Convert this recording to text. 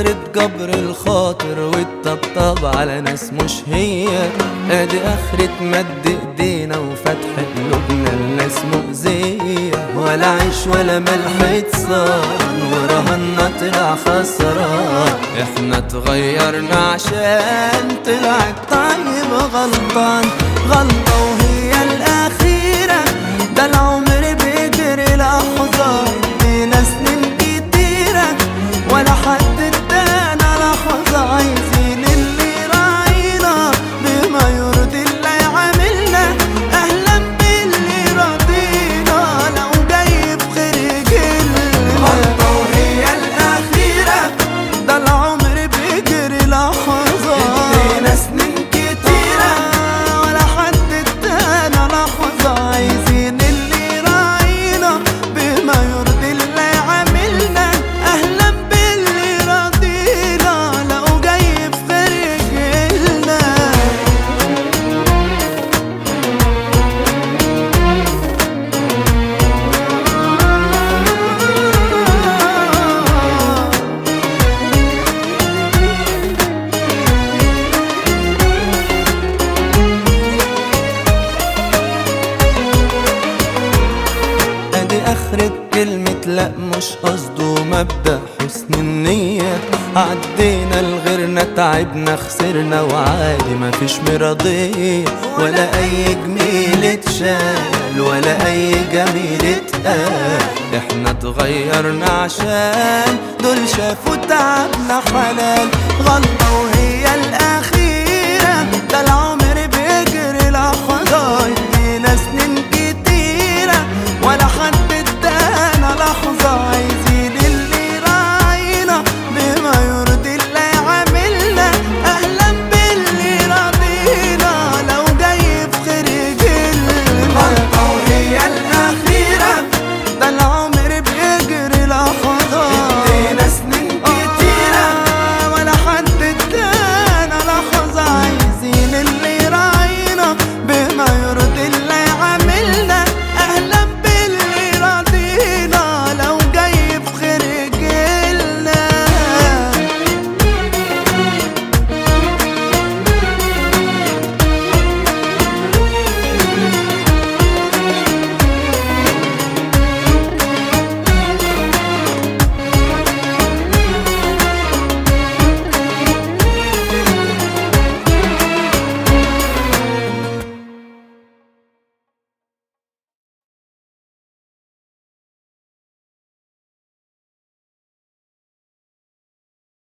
اخرة جبر الخاطر والطبطب على ناس مش هي ادي اخرة مد ايدينا وفتح قلوبنا لناس مؤذية ولا عيش ولا ملح اتصال ورهنا طلع خسران احنا اتغيرنا عشان طلع الطيب غلطان غلطة وهي الأخيرة ده العمر بيجري لحظة ادينا سنين كتيرة ولا حد ادانا لحظة عايزين اللي راعينا بما يرضي اللي يعاملنا أهلا باللي رضينا لو جاي بخير جيلنا غلطة وهي الأخيرة ده العمر بيجري لحظة ادينا سنين كتيرة ولا حد ادانا لحظة عايزين اللي راعينا بما يرضي اللي يعاملنا أهلا باللي رضينا لو جاي في خير جيلنا ادي اخرة كلمة لا مش قصده مبدأ حسن النية عدينا لغيرنا تعبنا خسرنا وعادي مفيش مرضية ولا اي جميل اتشال ولا اي جميل اتقال احنا اتغيرنا عشان دول شافوا تعبنا حلال غلطة وهي الاخيرة ده العمر